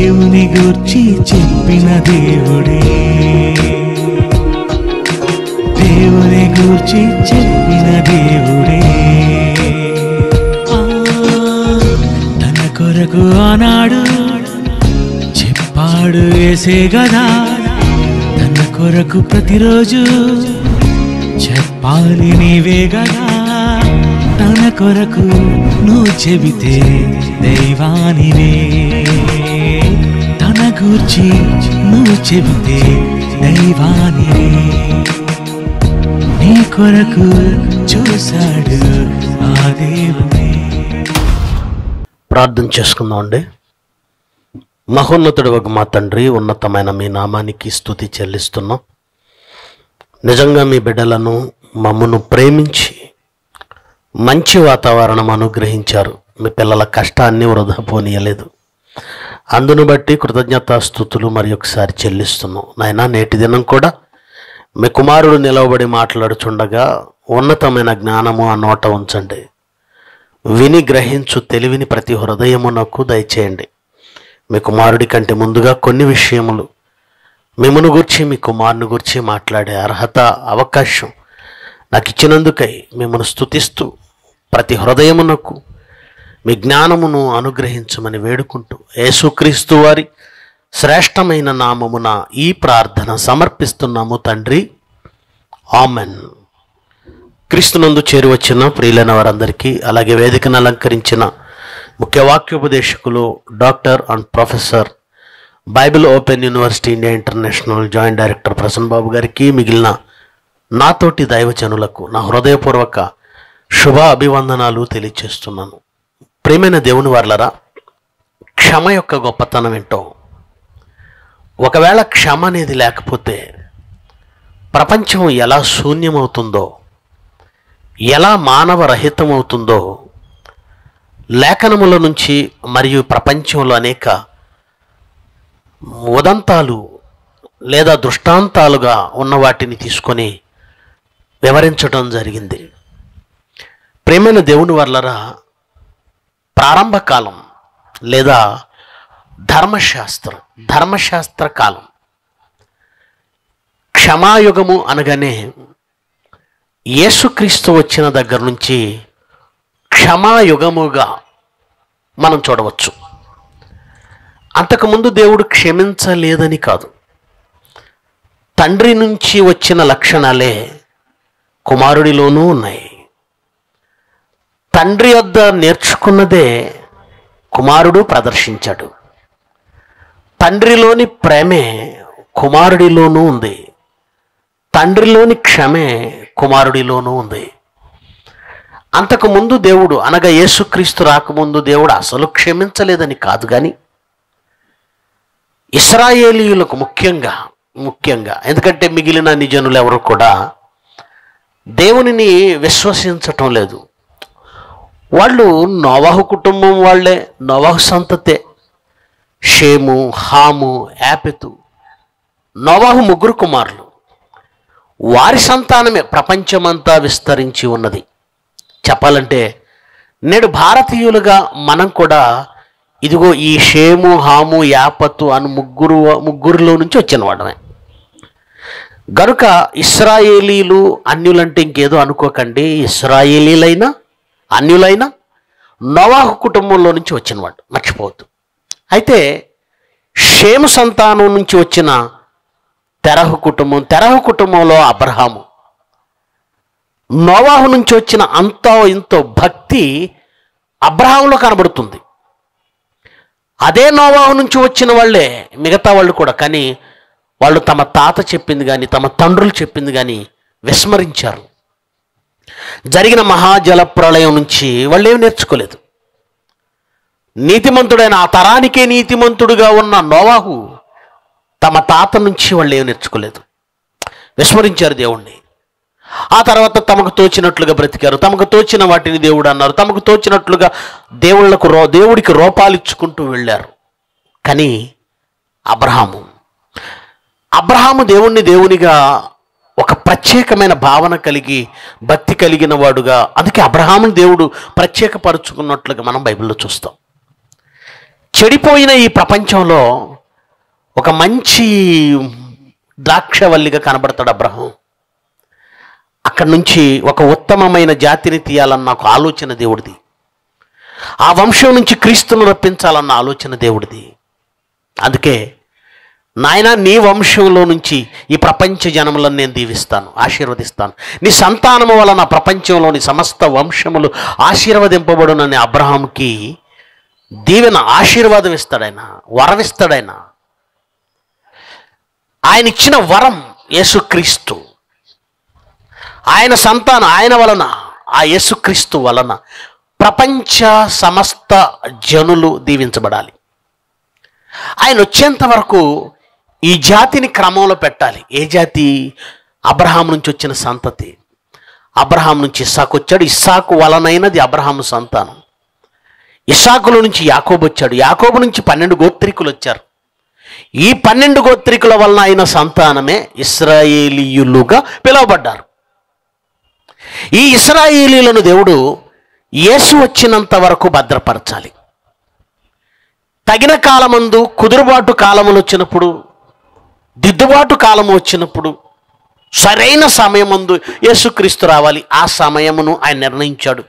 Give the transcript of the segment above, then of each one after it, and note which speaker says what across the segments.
Speaker 1: దేవుని గూర్చి చెప్పిన దేవుడే దేవుని గూర్చి చెప్పిన దేవుడే ఆ, తన కొరకు ఆనాడు చెప్పాడు వేసే గదా తన కొరకు ప్రతిరోజు చెప్పాలి నీవే గదా తన కొరకు నువ్వు చెబితే దైవానివే తన గూర్చి నువ్వు చెబితే దైవానివే నీ కొరకు చూశాడు ఆ దేవుడే
Speaker 2: ప్రార్థన చేసుకుందాం అండి మహోన్నతుడు ఒక మా తండ్రి ఉన్నతమైన మీ నామానికి స్తుతి చెల్లిస్తున్నాం నిజంగా మీ బిడ్డలను మమ్మను ప్రేమించి మంచి వాతావరణం అనుగ్రహించారు మీ పిల్లల కష్టాన్ని వృధా పోనీయలేదు అందును బట్టి కృతజ్ఞతాస్థుతులు మరి ఒకసారి చెల్లిస్తున్నాం నాయన నేటి దినం కూడా మీ కుమారుడు నిలవబడి మాట్లాడుచుండగా ఉన్నతమైన జ్ఞానము ఆ నోట ఉంచండి విని గ్రహించు తెలివిని ప్రతి హృదయమునకు దయచేయండి మీ కుమారుడి కంటే ముందుగా కొన్ని విషయములు మిమ్మను గురించి మీ కుమారుని గురించి మాట్లాడే అర్హత అవకాశం నాకు ఇచ్చినందుకై మిమ్మల్ని స్తుతిస్తూ ప్రతి హృదయమునకు మీ జ్ఞానమును అనుగ్రహించమని వేడుకుంటూ యేసుక్రీస్తు వారి శ్రేష్టమైన నామమున ఈ ప్రార్థన సమర్పిస్తున్నాము తండ్రి ఆమెన్ క్రీస్తునందు చేరువచ్చిన ప్రియులైన వారందరికీ అలాగే వేదికను అలంకరించిన ముఖ్య వాక్యోపదేశకులు doctor and professor Bible open university India international joint director Prasanna Babu గారికి మిగిలిన నాతోటి దైవజనులకు నా హృదయపూర్వక శుభ అభివందనాలు తెలియచేస్తున్నాను ప్రేమైన దేవుని వార్లరా క్షమ యొక్క గొప్పతనం ఏంటో ఒకవేళ క్షమ అనేది లేకపోతే ప్రపంచం ఎలా శూన్యమవుతుందో ఎలా మానవ రహితమవుతుందో లేఖనముల నుంచి మరియు ప్రపంచంలో అనేక ఉదంతాలు లేదా దృష్టాంతాలుగా ఉన్న వాటిని తీసుకొని వివరించడం జరిగింది ప్రేమైన దేవుని వల్లరా ప్రారంభ కాలం లేదా ధర్మశాస్త్రం ధర్మశాస్త్ర కాలం క్షమాయుగము అనగానే యేసుక్రీస్తు వచ్చిన దగ్గర నుంచి క్షమాయుగముగా మనం చూడవచ్చు అంతకుముందు దేవుడు క్షమించలేదని కాదు తండ్రి నుంచి వచ్చిన లక్షణాలే కుమారుడిలోనూ ఉన్నాయి తండ్రి వద్ద నేర్చుకున్నదే కుమారుడు ప్రదర్శించాడు తండ్రిలోని ప్రేమే కుమారుడిలోనూ ఉంది తండ్రిలోని క్షమే కుమారుడిలోనూ ఉంది అంతకుముందు దేవుడు అనగా యేసుక్రీస్తు రాకముందు దేవుడు అసలు క్షమించలేదని కాదు కానీ ఇస్రాయేలీయులకు ముఖ్యంగా ముఖ్యంగా ఎందుకంటే మిగిలిన నిజనులు ఎవరు కూడా దేవునిని విశ్వసించటం లేదు వాళ్ళు నోవాహు కుటుంబం వాళ్ళే నోవాహు సంతతే షేము హాము యాపెతు నోవాహు ముగ్గురు కుమారులు వారి సంతానమే ప్రపంచమంతా విస్తరించి ఉన్నది చెప్పాలంటే నేడు భారతీయులుగా మనం కూడా ఇదిగో ఈ షేము హాము యాపత్తు అని ముగ్గురు ముగ్గురులో నుంచి వచ్చిన వాడమే గనుక ఇస్రాయేలీలు అన్యులంటే ఇంకేదో అనుకోకండి ఇస్రాయేలీలైనా అన్యులైనా నోవాహు కుటుంబంలో నుంచి వచ్చినవాడు మర్చిపోవద్దు అయితే షేము సంతానం నుంచి వచ్చిన తెరహు కుటుంబం తెరహు కుటుంబంలో అబ్రహాము నోవాహు నుంచి వచ్చిన అంతో ఇంతో భక్తి అబ్రహాంలో కనబడుతుంది అదే నోవాహు నుంచి వచ్చిన వాళ్ళే మిగతా వాళ్ళు కూడా కానీ వాళ్ళు తమ తాత చెప్పింది కానీ తమ తండ్రులు చెప్పింది కానీ విస్మరించారు జరిగిన మహాజల ప్రళయం నుంచి వాళ్ళు ఏమి నేర్చుకోలేదు నీతిమంతుడైన ఆ తరానికే నీతిమంతుడుగా ఉన్న నోవాహు తమ తాత నుంచి వాళ్ళు ఏమి నేర్చుకోలేదు విస్మరించారు దేవుణ్ణి ఆ తర్వాత తమకు తోచినట్లుగా బ్రతికారు తమకు తోచిన వాటిని దేవుడు అన్నారు తమకు తోచినట్లుగా దేవుళ్లకు రో దేవుడికి రూపాలు ఇచ్చుకుంటూ వెళ్ళారు కానీ అబ్రహాము అబ్రహాము దేవుణ్ణి దేవునిగా ఒక ప్రత్యేకమైన భావన కలిగి భక్తి కలిగిన వాడుగా అందుకే అబ్రహాముని దేవుడు ప్రత్యేకపరుచుకున్నట్లుగా మనం బైబిల్లో చూస్తాం చెడిపోయిన ఈ ప్రపంచంలో ఒక మంచి ద్రాక్షవల్లిగా కనబడతాడు అబ్రహం అక్కడి నుంచి ఒక ఉత్తమమైన జాతిని తీయాలన్న ఒక ఆలోచన దేవుడిది ఆ వంశం నుంచి క్రీస్తును రప్పించాలన్న ఆలోచన దేవుడిది అందుకే నాయన నీ వంశంలో నుంచి ఈ ప్రపంచ జనములను నేను దీవిస్తాను ఆశీర్వదిస్తాను నీ సంతానము వలన ప్రపంచంలోని సమస్త వంశములు ఆశీర్వదింపబడునని అబ్రహాంకి దీవెన ఆశీర్వాదం ఇస్తాడాయన వరం ఇస్తాడాయన ఆయన ఇచ్చిన వరం యేసుక్రీస్తు ఆయన సంతానం ఆయన వలన ఆ యేసుక్రీస్తు వలన ప్రపంచ సమస్త జనులు దీవించబడాలి ఆయన వచ్చేంత వరకు ఈ జాతిని క్రమంలో పెట్టాలి ఏ జాతి అబ్రహాం నుంచి వచ్చిన సంతతి అబ్రహాం నుంచి ఇస్సాకు వచ్చాడు ఇస్సాకు వలనైనది అబ్రహాము సంతానం ఇస్సాకుల నుంచి యాకోబు వచ్చాడు యాకోబు నుంచి పన్నెండు గోత్రికులు వచ్చారు ఈ పన్నెండు గోత్రికుల వలన అయిన సంతానమే ఇస్రాయేలీయులుగా పిలువబడ్డారు ఈ ఇస్రాయేలీలను దేవుడు యేసు వచ్చినంత వరకు భద్రపరచాలి తగిన కాలమందు కుదురుబాటు కాలములు వచ్చినప్పుడు దిద్దుబాటు కాలము వచ్చినప్పుడు సరైన సమయమందు యేసుక్రీస్తు రావాలి ఆ సమయమును ఆయన నిర్ణయించాడు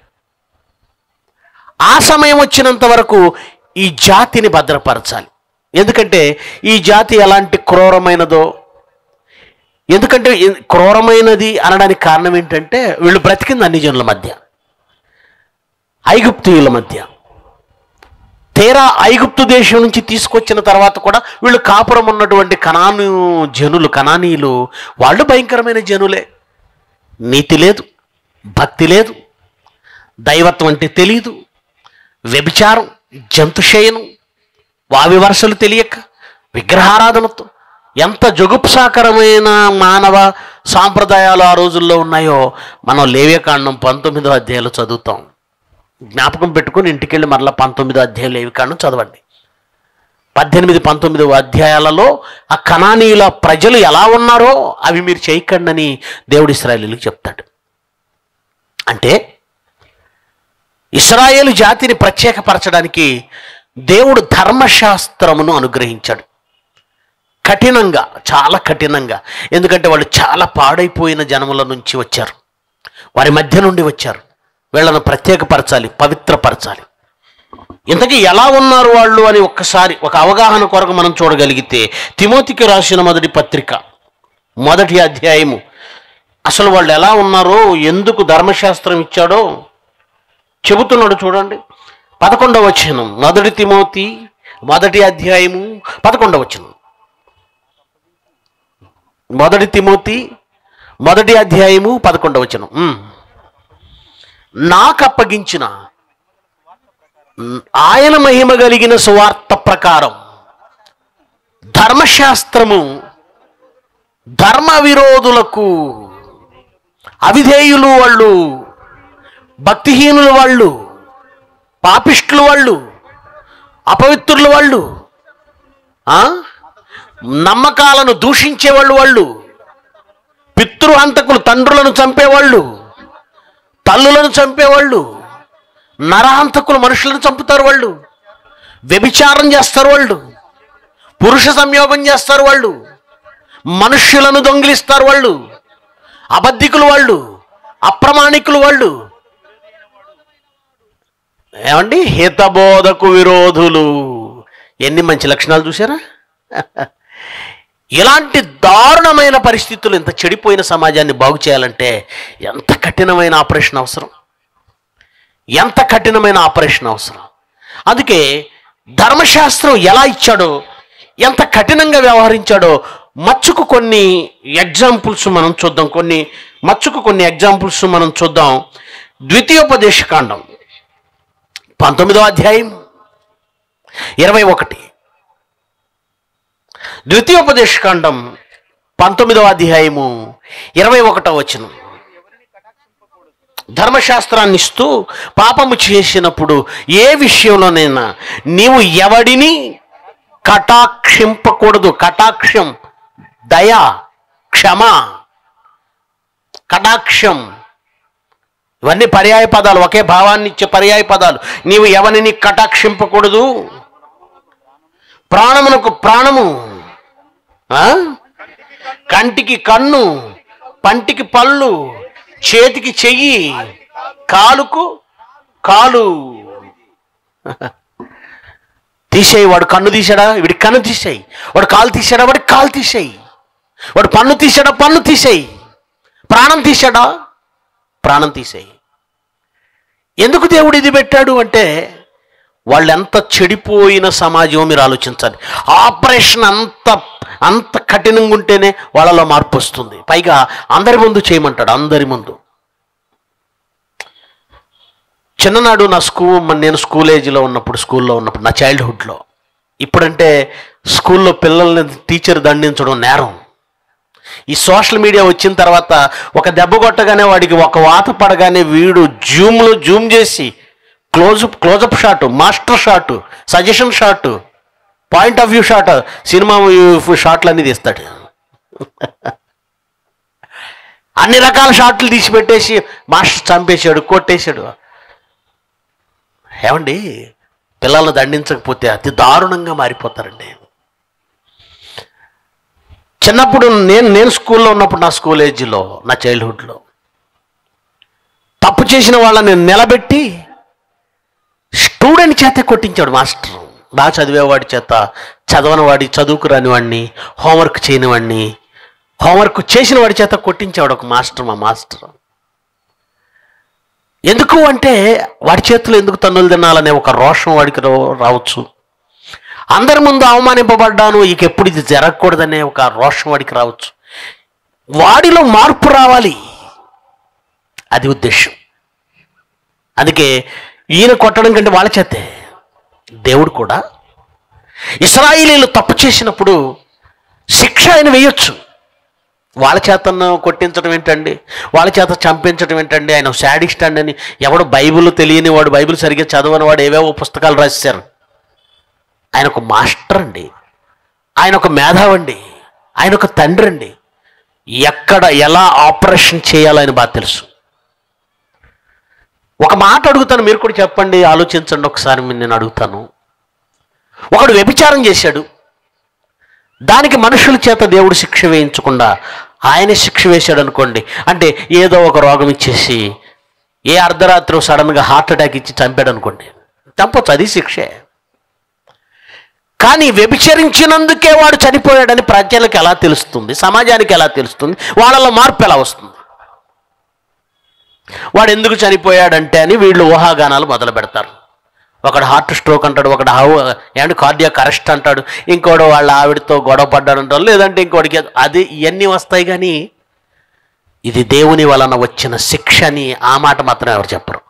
Speaker 2: ఆ సమయం వచ్చినంత వరకు ఈ జాతిని భద్రపరచాలి ఎందుకంటే ఈ జాతి ఎలాంటి క్రూరమైనదో ఎందుకంటే ఇ- క్రూరమైనది అనడానికి కారణం ఏంటంటే వీళ్ళు బ్రతికింది అన్ని జనుల మధ్య ఐగుప్తీయుల మధ్య తీరా ఐగుప్తు దేశం నుంచి తీసుకొచ్చిన తర్వాత కూడా వీళ్ళు కాపురం ఉన్నటువంటి కనాను జనులు కనానీయులు వాళ్ళు భయంకరమైన జనులే నీతి లేదు భక్తి లేదు దైవత్వం అంటే తెలియదు వ్యభిచారం జంతుశయనం వావి వరుసలు తెలియక విగ్రహారాధనతో ఎంత జగుప్సాకరమైన మానవ సాంప్రదాయాలు ఆ రోజుల్లో ఉన్నాయో మనం లేవ్యకాండం పంతొమ్మిదో అధ్యాయాలు చదువుతాం జ్ఞాపకం పెట్టుకుని ఇంటికెళ్ళి మరలా పంతొమ్మిదో అధ్యాయం లేవికాండం చదవండి పద్దెనిమిది పంతొమ్మిది అధ్యాయాలలో ఆ కణానీయుల ప్రజలు ఎలా ఉన్నారో అవి మీరు చేయకండి అని దేవుడు ఇస్రాయేలీలకు చెప్తాడు అంటే ఇస్రాయేలు జాతిని ప్రత్యేకపరచడానికి దేవుడు ధర్మశాస్త్రమును అనుగ్రహించాడు కఠినంగా చాలా కఠినంగా ఎందుకంటే వాళ్ళు చాలా పాడైపోయిన జనముల నుంచి వచ్చారు వారి మధ్య నుండి వచ్చారు వీళ్ళను ప్రత్యేకపరచాలి పవిత్రపరచాలి ఇంతకీ ఎలా ఉన్నారు వాళ్ళు అని ఒక్కసారి ఒక అవగాహన కొరకు మనం చూడగలిగితే తిమోతికి రాసిన మొదటి పత్రిక మొదటి అధ్యాయము అసలు వాళ్ళు ఎలా ఉన్నారో ఎందుకు ధర్మశాస్త్రం ఇచ్చాడో చెబుతున్నాడు చూడండి పదకొండవ వచనం మొదటి తిమోతి మొదటి అధ్యాయము పదకొండవ వచనం మొదటి తిమోతి మొదటి అధ్యాయము పదకొండవ వచనం ఉమ్. నాకు అప్పగించిన ఆయన మహిమ కలిగిన సువార్త ప్రకారం ధర్మశాస్త్రము ధర్మ విరోధులకు అవిధేయులు వాళ్ళు భక్తిహీనులు వాళ్ళు పాపిష్టులు వాళ్ళు అపవిత్రులు వాళ్ళు ఆ? నమ్మకాలను దూషించేవాళ్ళు వాళ్ళు పితృహంతకులు తండ్రులను చంపేవాళ్ళు తల్లులను చంపేవాళ్ళు నరహంతకులు మనుషులను చంపుతారు వాళ్ళు వ్యభిచారం చేస్తారు వాళ్ళు పురుష సంయోగం చేస్తారు వాళ్ళు మనుష్యులను దొంగిలిస్తారు వాళ్ళు అబద్ధికులు వాళ్ళు అప్రమాణికులు వాళ్ళు ఏమండి హితబోధకు విరోధులు ఎన్ని మంచి లక్షణాలు చూసారా ఇలాంటి దారుణమైన పరిస్థితులు ఇంత చెడిపోయిన సమాజాన్ని బాగు చేయాలంటే ఎంత కఠినమైన ఆపరేషన్ అవసరం ఎంత కఠినమైన ఆపరేషన్ అవసరం అందుకే ధర్మశాస్త్రం ఎలా ఇచ్చాడో ఎంత కఠినంగా వ్యవహరించాడో మచ్చుకు కొన్ని ఎగ్జాంపుల్స్ మనం చూద్దాం కొన్ని మచ్చుకు కొన్ని ఎగ్జాంపుల్స్ మనం చూద్దాం ద్వితీయోపదేశ కాండం పంతొమ్మిదో అధ్యాయం ఇరవై ఒకటి ద్వితీయోపదేశ కాండం పంతొమ్మిదవ అధ్యాయము ఇరవై ఒకటో వచనం ధర్మశాస్త్రాన్ని ఇస్తూ పాపము చేసినప్పుడు ఏ విషయంలోనైనా నీవు ఎవడిని కటాక్షింపకూడదు కటాక్షం దయ క్షమ కటాక్షం ఇవన్నీ పర్యాయ పదాలు ఒకే భావాన్ని ఇచ్చే పర్యాయ పదాలు నీవు ఎవరిని కటాక్షింపకూడదు ప్రాణమునకు ప్రాణము ఆ? కంటికి కన్ను పంటికి పళ్ళు చేతికి చెయ్యి కాలుకు కాలు తీసేయి వాడు కన్ను తీసాడా వీడి కన్ను తీసేయి వాడు కాలు తీసాడా వాడి కాలు తీసేయి వాడు పన్ను తీసాడా పన్ను తీసేయి ప్రాణం తీసాడా ప్రాణం తీసేయి ఎందుకు దేవుడు ఇది పెట్టాడు అంటే వాళ్ళు ఎంత చెడిపోయిన సమాజం మీరు ఆలోచించాలి ఆపరేషన్ అంత అంత కఠినంగా ఉంటేనే వాళ్ళలో మార్పు వస్తుంది పైగా అందరి ముందు చేయమంటాడు అందరి ముందు చిన్ననాడు నా స్కూల్ నేను స్కూల్ ఏజ్లో ఉన్నప్పుడు స్కూల్లో ఉన్నప్పుడు నా చైల్డ్హుడ్లో ఇప్పుడంటే స్కూల్లో పిల్లల్ని టీచర్ దండించడం నేరం ఈ సోషల్ మీడియా వచ్చిన తర్వాత ఒక దెబ్బ కొట్టగానే వాడికి ఒక వాత పడగానే వీడు జూమ్లో జూమ్ చేసి close up close up shot master shot suggestion shot point of view shot cinema షాట్లు అన్నీ తీస్తాడు అన్ని రకాల షాట్లు తీసి పెట్టేసి మాస్టర్ చంపేశాడు కొట్టేశాడు ఏమండి పిల్లల్ని దండించకపోతే అతి దారుణంగా మారిపోతారండి చిన్నప్పుడు నేను నేను స్కూల్లో ఉన్నప్పుడు నా స్కూల్ ఏజ్లో నా చైల్డ్హుడ్లో తప్పు చేసిన వాళ్ళని నిలబెట్టి స్టూడెంట్ చేత కొట్టించాడు మాస్టర్ బాగా చదివేవాడి చేత చదవని వాడి చదువుకు రాని వాడిని హోంవర్క్ చేయని వాడిని హోంవర్క్ చేసిన వాడి చేత కొట్టించేవాడు ఒక మాస్టర్ మా మాస్టర్ ఎందుకు అంటే వాడి చేతిలో ఎందుకు తన్నులు తినాలనే ఒక రోషం వాడికి రా- రావచ్చు అందరి ముందు అవమానింపబడ్డాను ఇక ఎప్పుడు ఇది జరగకూడదనే ఒక రోషం వాడికి రావచ్చు వాడిలో మార్పు రావాలి అది ఉద్దేశం అందుకే ఈయన కొట్టడం కంటే వాళ్ళ చేతే దేవుడు కూడా ఇస్రాయిలీలు తప్పు చేసినప్పుడు శిక్ష ఆయన వేయొచ్చు వాళ్ళ చేతను కొట్టించడం ఏంటండి వాళ్ళ చేత చంపించడం ఏంటండి ఆయన శాడిస్ట్ అండి అని ఎవడు బైబిల్ తెలియని వాడు బైబిల్ సరిగ్గా చదవని వాడు ఏవేవో పుస్తకాలు రాశారు ఆయన ఒక మాస్టర్ అండి ఆయన ఒక మేధావండి ఆయన ఒక తండ్రి అండి ఎక్కడ ఎలా ఆపరేషన్ చేయాలో ఆయన బాగా తెలుసు ఒక మాట అడుగుతాను మీరు కూడా చెప్పండి ఆలోచించండి ఒకసారి మీరు నేను అడుగుతాను ఒకడు వ్యభిచారం చేశాడు దానికి మనుషుల చేత దేవుడు శిక్ష వేయించకుండా ఆయన శిక్ష వేశాడు అనుకోండి అంటే ఏదో ఒక రోగం ఇచ్చేసి ఏ అర్ధరాత్రి సడన్గా హార్ట్ అటాక్ ఇచ్చి చంపాడు అనుకోండి చంపొచ్చు అది శిక్షే కానీ వ్యభిచరించినందుకే వాడు చనిపోయాడని ప్రజలకు ఎలా తెలుస్తుంది సమాజానికి ఎలా తెలుస్తుంది వాళ్ళలో మార్పు ఎలా వస్తుంది వాడు ఎందుకు చనిపోయాడంటే అని వీళ్ళు ఊహాగానాలు మొదలు పెడతారు ఒకడు హార్ట్ స్ట్రోక్ అంటాడు ఒకడు హౌ ఏమంటే కార్డియాక్ అరెస్ట్ అంటాడు ఇంకోడు వాళ్ళ ఆవిడతో గొడవ పడ్డాడు అంటాడు లేదంటే ఇంకోటికి అది ఇవన్నీ వస్తాయి కానీ ఇది దేవుని వలన వచ్చిన శిక్ష అని ఆ మాట మాత్రం ఎవరు చెప్పరు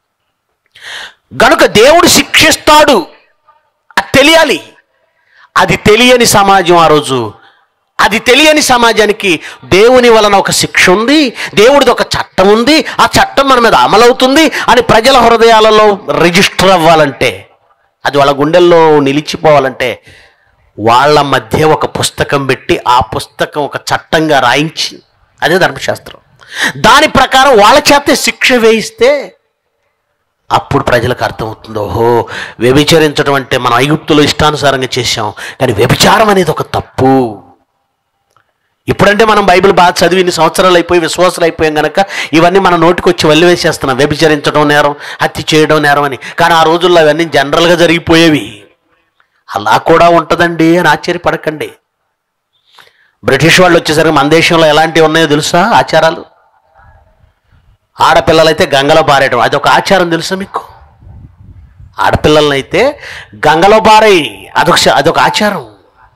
Speaker 2: గనుక దేవుడు శిక్షిస్తాడు అది తెలియాలి అది తెలియని సమాజం ఆ రోజు అది తెలియని సమాజానికి దేవుని వలన ఒక శిక్ష ఉంది దేవుడిది ఒక చట్టం ఉంది ఆ చట్టం మన మీద అమలవుతుంది అని ప్రజల హృదయాలలో రిజిస్టర్ అవ్వాలంటే అది వాళ్ళ గుండెల్లో నిలిచిపోవాలంటే వాళ్ళ మధ్య ఒక పుస్తకం పెట్టి ఆ పుస్తకం ఒక చట్టంగా రాయించి అదే ధర్మశాస్త్రం దాని ప్రకారం వాళ్ళ చేతే శిక్ష వేయిస్తే అప్పుడు ప్రజలకు అర్థమవుతుంది ఓహో వ్యభిచరించడం అంటే మనం ఐగుప్తులో ఇష్టానుసారంగా చేశాం కానీ వ్యభిచారం అనేది ఒక తప్పు ఇప్పుడంటే మనం బైబిల్ బాగా చదివి ఇన్ని సంవత్సరాలు అయిపోయి విశ్వాసాలు అయిపోయాం కనుక ఇవన్నీ మన నోటికి వచ్చి వల్లి వేసేస్తున్నాం వ్యభిచరించడం నేరం హత్య చేయడం నేరం అని కానీ ఆ రోజుల్లో అవన్నీ జనరల్గా జరిగిపోయేవి అలా కూడా ఉంటుందండి అని ఆశ్చర్యపడకండి బ్రిటిష్ వాళ్ళు వచ్చేసరికి మన దేశంలో ఎలాంటివి ఉన్నాయో తెలుసా ఆచారాలు ఆడపిల్లలైతే గంగలో పారేయడం అదొక ఆచారం తెలుసా మీకు ఆడపిల్లలనైతే గంగలో పారేయి అదొక శ- అదొక ఆచారం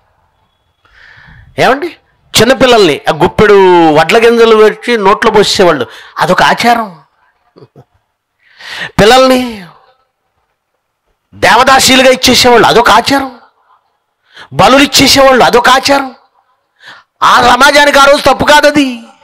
Speaker 2: ఏమండి చిన్నపిల్లల్ని ఆ గుప్పెడు వడ్ల గింజలు పెట్టి నోట్లో పోసేవాళ్ళు అదొక ఆచారం పిల్లల్ని దేవదాసీలుగా ఇచ్చేసేవాళ్ళు అదొక ఆచారం బలులు ఇచ్చేసేవాళ్ళు అదొక ఆచారం ఆ సమాజానికి ఆ రోజు తప్పు కాదు అది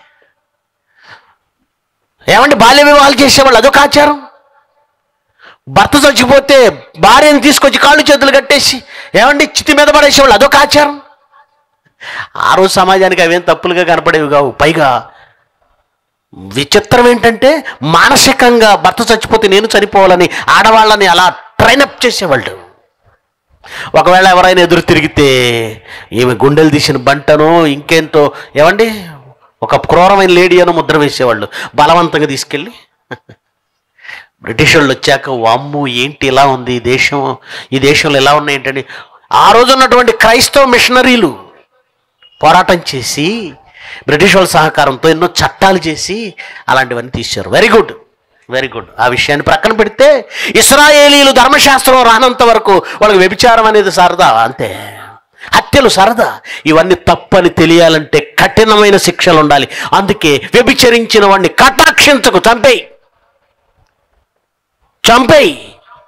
Speaker 2: ఏమండి బాల్య వివాహాలు చేసేవాళ్ళు అదొక ఆచారం భర్త చచ్చిపోతే భార్యను తీసుకొచ్చి కాళ్ళు చేతులు కట్టేసి ఏమండి చితి మీద పడేసేవాళ్ళు అదొక ఆచారం ఆ రోజు సమాజానికి అవేం తప్పులుగా కనపడేవి కావు పైగా విచిత్రం ఏంటంటే మానసికంగా భర్త చచ్చిపోతే నేను చనిపోవాలని ఆడవాళ్ళని అలా ట్రైనప్ చేసేవాళ్ళు ఒకవేళ ఎవరైనా ఎదురు తిరిగితే ఈమె గుండెలు తీసిన బంటను ఇంకేంటో ఏమండి ఒక క్రూరమైన లేడీ అని ముద్ర వేసేవాళ్ళు బలవంతంగా తీసుకెళ్ళి బ్రిటిష్ వాళ్ళు వచ్చాక వామ్ము ఏంటి ఇలా ఉంది ఈ దేశం ఈ దేశంలో ఎలా ఉన్నాయి ఏంటని ఆ రోజు ఉన్నటువంటి క్రైస్తవ మిషనరీలు పోరాటం చేసి బ్రిటిష్ వాళ్ళ సహకారంతో ఎన్నో చట్టాలు చేసి అలాంటివన్నీ తీశారు వెరీ గుడ్ వెరీ గుడ్ ఆ విషయాన్ని ప్రక్కన పెడితే ఇస్రాయేలీలు ధర్మశాస్త్రం రానంత వరకు వాళ్ళకి వ్యభిచారం అనేది సరదా అంతే హత్యలు సరదా ఇవన్నీ తప్పని తెలియాలంటే కఠినమైన శిక్షలు ఉండాలి అందుకే వ్యభిచరించిన వాడిని కటాక్షించకు చంపేయి చంపేయి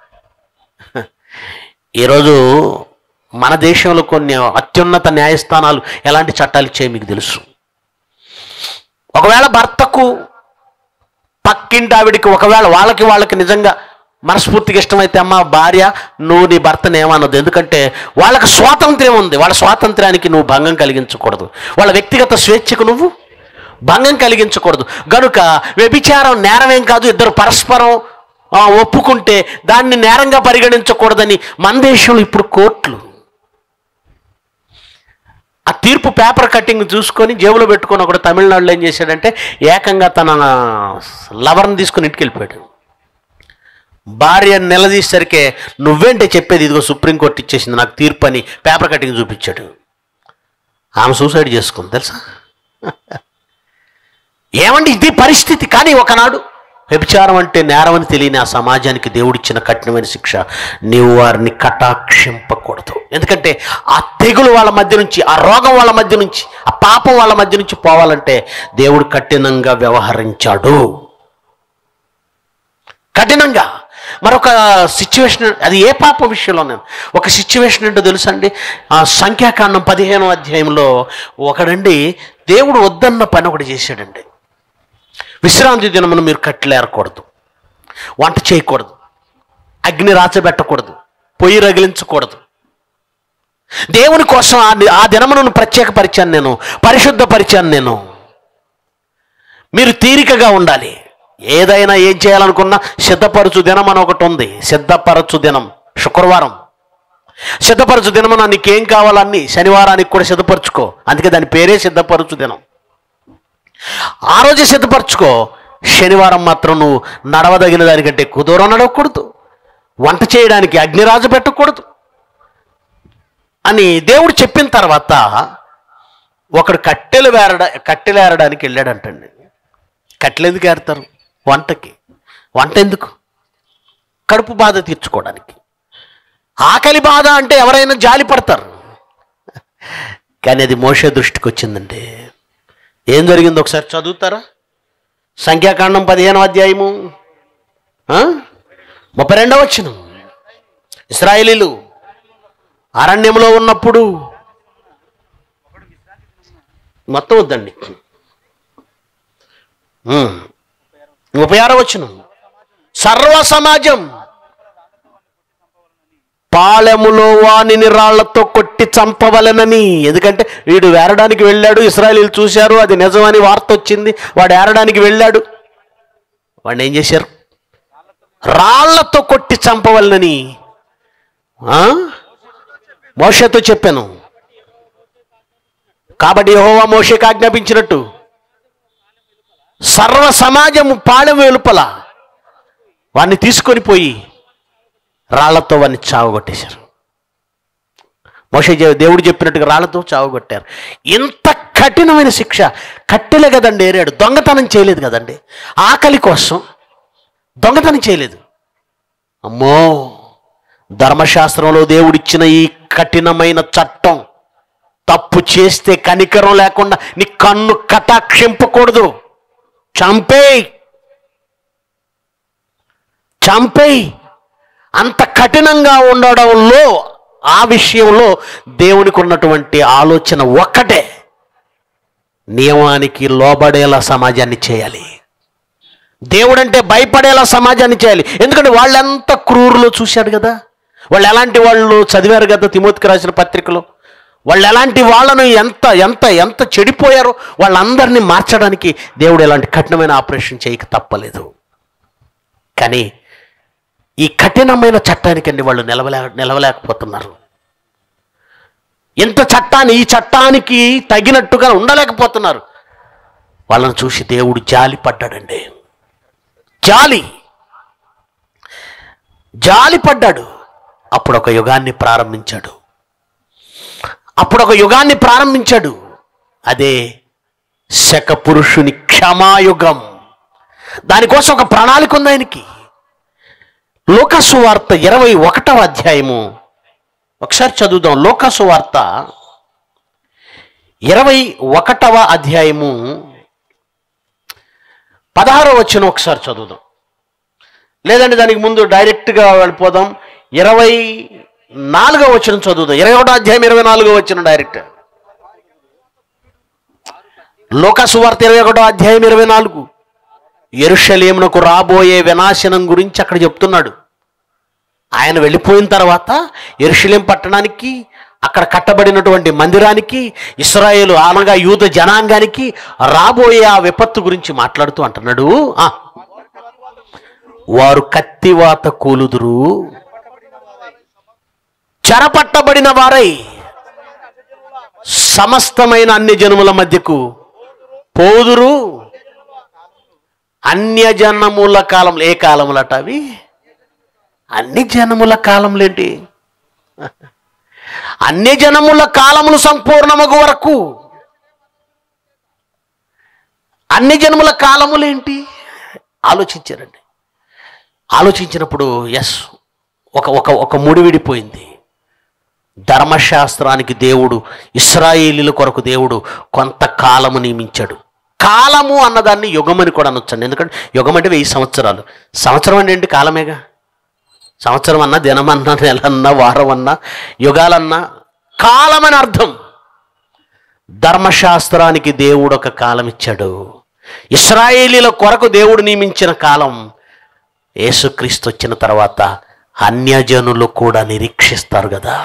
Speaker 2: ఈరోజు మన దేశంలో కొన్ని అత్యున్నత న్యాయస్థానాలు ఎలాంటి చట్టాలు ఇచ్చాయి మీకు తెలుసు ఒకవేళ భర్తకు పక్కింటి ఆవిడికి ఒకవేళ వాళ్ళకి వాళ్ళకి నిజంగా మనస్ఫూర్తిగా ఇష్టమైతే అమ్మ భార్య నువ్వు నీ భర్తను ఏమన్నది ఎందుకంటే వాళ్ళకి స్వాతంత్ర్యం ఉంది వాళ్ళ స్వాతంత్ర్యానికి నువ్వు భంగం కలిగించకూడదు వాళ్ళ వ్యక్తిగత స్వేచ్ఛకు నువ్వు భంగం కలిగించకూడదు గనుక వ్యభిచారం నేరమేం కాదు ఇద్దరు పరస్పరం ఆ, ఒప్పుకుంటే దాన్ని నేరంగా పరిగణించకూడదని మన దేశంలో ఇప్పుడు కోర్టులు ఆ తీర్పు పేపర్ కట్టింగ్ చూసుకొని జేబులో పెట్టుకొని ఒకడు తమిళనాడులో ఏం చేశాడంటే ఏకంగా తన లవర్ని తీసుకుని ఇంటికి వెళ్ళిపోయాడు భార్య నిలదీసరికే నువ్వేంటే చెప్పేది ఇదిగో సుప్రీంకోర్టు ఇచ్చేసింది నాకు తీర్పు అని పేపర్ కట్టింగ్ చూపించాడు ఆమె సూసైడ్ చేసుకుంది తెలుసా ఏమండి ఇది పరిస్థితి కానీ ఒకనాడు వ్యభిచారం అంటే నేరం అని తెలియని ఆ సమాజానికి దేవుడిచ్చిన కఠినమైన శిక్ష నీవు వారిని కటాక్షింపకూడదు ఎందుకంటే ఆ తెగులు వాళ్ళ మధ్య నుంచి ఆ రోగం వాళ్ళ మధ్య నుంచి ఆ పాపం వాళ్ళ మధ్య నుంచి పోవాలంటే దేవుడు కఠినంగా వ్యవహరించాడు కఠినంగా మరొక సిచ్యువేషన్ అది ఏ పాప విషయంలో నేను ఒక సిచ్యువేషన్ ఏంటో తెలుసండి ఆ సంఖ్యాకాండం పదిహేనో అధ్యాయంలో ఒకడండి దేవుడు వద్దన్న పని ఒకటి చేశాడండి విశ్రాంతి దినమును మీరు కట్టలేరకూడదు వంట చేయకూడదు అగ్ని రాచబెట్టకూడదు పొయ్యి రగిలించకూడదు దేవుని కోసం ఆ ది- ఆ దినమును ప్రత్యేకపరిచాను నేను పరిశుద్ధపరిచాను నేను మీరు తీరికగా ఉండాలి ఏదైనా ఏం చేయాలనుకున్నా సిద్ధపరచు దినం అని ఒకటి ఉంది సిద్ధపరచు దినం శుక్రవారం సిద్ధపరచు దినమున నీకేం కావాలన్నీ శనివారానికి కూడా సిద్ధపరచుకో అందుకే దాని పేరే సిద్ధపరచు దినం ఆ రోజే సిద్ధపరచుకో శనివారం మాత్రం నువ్వు నడవదగిన దానికంటే ఎక్కువ దూరం నడవకూడదు వంట చేయడానికి అగ్నిరాజు పెట్టకూడదు అని దేవుడు చెప్పిన తర్వాత ఒకడు కట్టెలు వేరడ కట్టెలు ఏరడానికి వెళ్ళాడంటండి కట్టెలు ఎందుకు ఏరుతారు వంటకి వంట ఎందుకు కడుపు బాధ తీర్చుకోవడానికి ఆకలి బాధ అంటే ఎవరైనా జాలి పడతారు కానీ అది మోసే దృష్టికి వచ్చిందండి ఏం జరిగిందో ఒకసారి చదువుతారా సంఖ్యాకాండం పదిహేనో అధ్యాయము ఆ? ముప్పై రెండవ వచ్చిన ఇస్రాయేలీలు అరణ్యంలో ఉన్నప్పుడు మొత్తం వద్దండి ఉమ్. ముప్పై ఆరో వచ్చిన సర్వ సమాజం పాలెములో వానిని రాళ్లతో కొట్టి చంపవలెనని ఎందుకంటే వీడు వేరడానికి వెళ్ళాడు ఇస్రాయలీలు చూశారు అది నిజమని వార్త వచ్చింది వాడు ఏరడానికి వెళ్ళాడు వాడిని ఏం చేశారు రాళ్లతో కొట్టి చంపవలనని ఆ? మోషతో చెప్పాను కాబట్టి యెహోవా మోషకి ఆజ్ఞాపించినట్టు సర్వ సమాజము పాలెం వెలుపల వాడిని తీసుకొని పోయి రాళ్లతో వాడిని చావగొట్టేశారు మోషే చె- దేవుడు చెప్పినట్టుగా రాళ్లతో చావగొట్టారు ఇంత కఠినమైన శిక్ష కట్టెలే కదండి ఏరాడు దొంగతనం చేయలేదు కదండి ఆకలి కోసం దొంగతనం చేయలేదు అమ్మో ధర్మశాస్త్రంలో దేవుడిచ్చిన ఈ కఠినమైన చట్టం తప్పు చేస్తే కనికరం లేకుండా నీ కన్ను కటాక్షింపకూడదు చంపేయి చంపేయి అంత కఠినంగా ఉండడంలో ఆ విషయంలో దేవునికి ఉన్నటువంటి ఆలోచన ఒక్కటే నియమానికి లోబడేలా సమాజాన్ని చేయాలి దేవుడంటే భయపడేలా సమాజాన్ని చేయాలి ఎందుకంటే వాళ్ళెంత క్రూరులో చూశాడు కదా వాళ్ళు ఎలాంటి వాళ్ళు చదివారు కదా తిమోతికి రాసిన పత్రికలో వాళ్ళు ఎలాంటి వాళ్ళను ఎంత ఎంత ఎంత చెడిపోయారో వాళ్ళందరినీ మార్చడానికి దేవుడు ఎలాంటి కఠినమైన ఆపరేషన్ చేయక తప్పలేదు కానీ ఈ కఠినమైన చట్టానికండి వాళ్ళు నిలవలే నిలవలేకపోతున్నారు ఇంత చట్టాన్ని ఈ చట్టానికి తగినట్టుగా ఉండలేకపోతున్నారు వాళ్ళని చూసి దేవుడు జాలి పడ్డాడండి జాలి జాలి పడ్డాడు అప్పుడు ఒక యుగాన్ని ప్రారంభించాడు అప్పుడు ఒక యుగాన్ని ప్రారంభించాడు అదే శక పురుషుని క్షమాయుగం దానికోసం ఒక ప్రణాళిక ఉంది ఆయనకి లోకసు వార్త ఇరవై ఒకటవ అధ్యాయము ఒకసారి చదువుదాం లోకసు వార్త ఇరవై ఒకటవ అధ్యాయము పదహారో వచ్చిన ఒకసారి చదువుదాం లేదంటే దానికి ముందు డైరెక్ట్గా వెళ్ళిపోదాం ఇరవై నాలుగో వచ్చిన చదువుదాం ఇరవై ఒకటో అధ్యాయం ఇరవై నాలుగో వచ్చిన డైరెక్ట్ లోకసు వార్త ఇరవై ఒకటో అధ్యాయం ఇరవై నాలుగు ఎరుషలేమునకు రాబోయే వినాశనం గురించి అక్కడ చెప్తున్నాడు ఆయన వెళ్ళిపోయిన తర్వాత ఎరుషలేం పట్టణానికి అక్కడ కట్టబడినటువంటి మందిరానికి ఇస్రాయేలు అనగా యూద జనాంగానికి రాబోయే ఆ విపత్తు గురించి మాట్లాడుతూ అంటున్నాడు ఆ, వారు కత్తివాత కూలుదురు చెరపట్టబడిన వారై సమస్తమైన అన్ని జనముల మధ్యకు పోదురు అన్యజనముల కాలంలో ఏ కాలములట అవి అన్ని జనముల కాలములేంటి అన్ని జనముల కాలములు సంపూర్ణమగు వరకు అన్ని జనముల కాలములేంటి ఆలోచించారండి ఆలోచించినప్పుడు ఎస్ ఒక ఒక ఒక ముడివిడిపోయింది ధర్మశాస్త్రానికి దేవుడు ఇస్రాయేలీల కొరకు దేవుడు కొంతకాలము నియమించాడు కాలము అన్నదాన్ని యుగమని కూడా అనొచ్చండి ఎందుకంటే యుగం అంటే వెయ్యి సంవత్సరాలు సంవత్సరం అంటే ఏంటి కాలమేగా సంవత్సరం అన్నా దినమన్నా నెలన్నా వారం అన్నా యుగాలన్నా కాలమని అర్థం ధర్మశాస్త్రానికి దేవుడు ఒక కాలం ఇచ్చాడు ఇస్రాయేలీల కొరకు దేవుడు నియమించిన కాలం యేసుక్రీస్తు వచ్చిన తర్వాత అన్యజనులు కూడా నిరీక్షిస్తారు కదా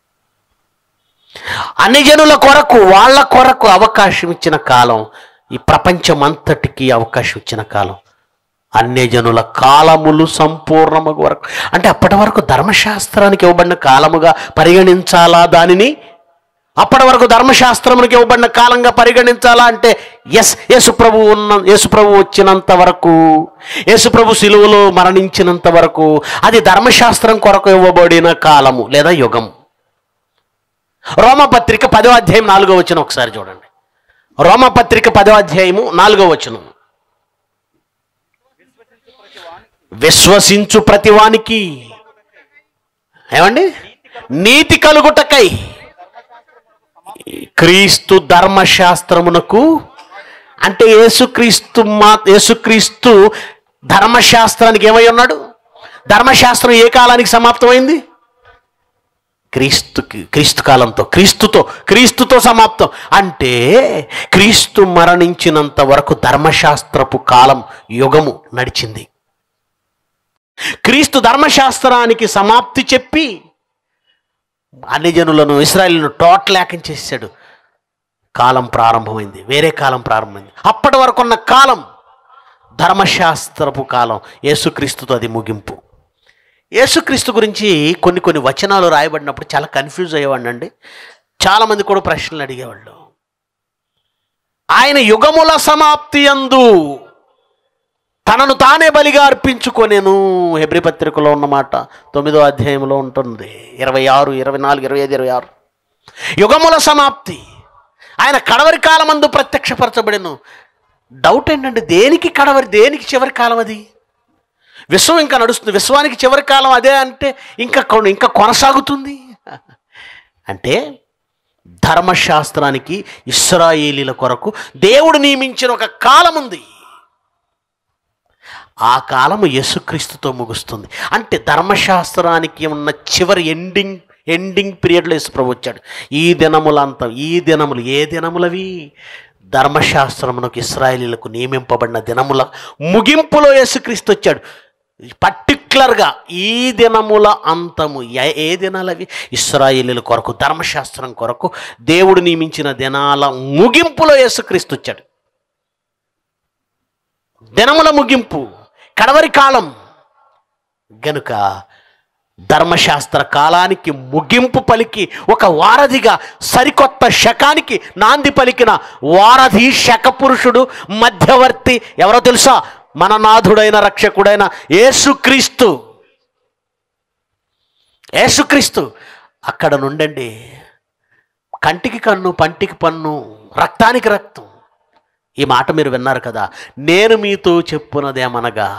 Speaker 2: అన్ని జనుల కొరకు వాళ్ళ కొరకు అవకాశం ఇచ్చిన కాలం ఈ ప్రపంచం అంతటికి అవకాశం ఇచ్చిన కాలం అన్యజనుల కాలములు సంపూర్ణమగు వరకు అంటే అప్పటి వరకు ధర్మశాస్త్రానికి ఇవ్వబడిన కాలముగా పరిగణించాలా దానిని అప్పటి వరకు ధర్మశాస్త్రమునికి ఇవ్వబడిన కాలంగా పరిగణించాలా అంటే ఎస్ యేసుప్రభు ఉన్న యేసుప్రభు వచ్చినంత వరకు యేసుప్రభు సిలువలో మరణించినంత వరకు అది ధర్మశాస్త్రం కొరకు ఇవ్వబడిన కాలము లేదా యుగం రోమపత్రిక పదో అధ్యాయం నాలుగో వచనం ఒకసారి చూడండి రోమపత్రిక పదో అధ్యాయము నాలుగో వచనం విశ్వసించు ప్రతివానికి ఏమండి నీతి కలుగుటకై క్రీస్తు ధర్మశాస్త్రమునకు అంటే యేసుక్రీస్తు మా యేసుక్రీస్తు ధర్మశాస్త్రానికి ఏమై ఉన్నాడు ధర్మశాస్త్రం ఏ కాలానికి సమాప్తమైంది క్రీస్తుకి క్రీస్తు కాలంతో క్రీస్తుతో క్రీస్తుతో సమాప్తం అంటే క్రీస్తు మరణించినంత వరకు ధర్మశాస్త్రపు కాలం యుగము నడిచింది క్రీస్తు ధర్మశాస్త్రానికి సమాప్తి చెప్పి అన్ని జనులను ఇస్రాయలను టోటల్ ఏకం చేశాడు కాలం ప్రారంభమైంది వేరే కాలం ప్రారంభమైంది అప్పటి వరకు ఉన్న కాలం ధర్మశాస్త్రపు కాలం యేసుక్రీస్తుతో అది ముగింపు యేసుక్రీస్తు గురించి కొన్ని కొన్ని వచనాలు రాయబడినప్పుడు చాలా కన్ఫ్యూజ్ అయ్యేవాడిని అండి చాలామంది కూడా ప్రశ్నలు అడిగేవాళ్ళు ఆయన యుగముల సమాప్తి అందు తనను తానే బలిగా అర్పించుకొనేను హెబ్రి పత్రికలో ఉన్నమాట తొమ్మిదో అధ్యాయంలో ఉంటుంది ఇరవై ఆరు ఇరవై నాలుగు ఇరవై ఐదు ఇరవై ఆరు యుగముల సమాప్తి ఆయన కడవరి కాలమందు ప్రత్యక్షపరచబడెను డౌట్ ఏంటంటే దేనికి కడవరి దేనికి చివరి కాలం అది విశ్వం ఇంకా నడుస్తుంది విశ్వానికి చివరి కాలం అదే అంటే ఇంకా కొన- ఇంకా కొనసాగుతుంది అంటే ధర్మశాస్త్రానికి ఇస్రాయేలీల కొరకు దేవుడు నియమించిన ఒక కాలం ఉంది ఆ కాలము యేసుక్రీస్తుతో ముగుస్తుంది అంటే ధర్మశాస్త్రానికి ఉన్న చివరి ఎండింగ్ ఎండింగ్ పీరియడ్లో యేసుప్రభు వచ్చాడు ఈ దినములంతా ఈ దినములు ఏ దినములవి ధర్మశాస్త్రమునకు ఇస్రాయేలీలకు నియమింపబడిన దినముల ముగింపులో యేసుక్రీస్తు వచ్చాడు పర్టిక్యులర్గా ఈ దినముల అంతము ఏ- ఏ దినాలవి ఇస్రాయేలీల కొరకు ధర్మశాస్త్రం కొరకు దేవుడు నియమించిన దినాల ముగింపులో యేసుక్రీస్తు వచ్చాడు దినముల ముగింపు కడవరి కాలం గనుక ధర్మశాస్త్ర కాలానికి ముగింపు పలికి ఒక వారధిగా సరికొత్త శకానికి నాంది పలికిన వారధి శకపురుషుడు మధ్యవర్తి ఎవరో తెలుసా మన నాథుడైన రక్షకుడైన యేసుక్రీస్తు యేసుక్రీస్తు అక్కడ నుండండి కంటికి కన్ను పంటికి పన్ను రక్తానికి రక్తం ఈ మాట మీరు విన్నారు కదా నేను మీతో చెప్పున్నదేమనగా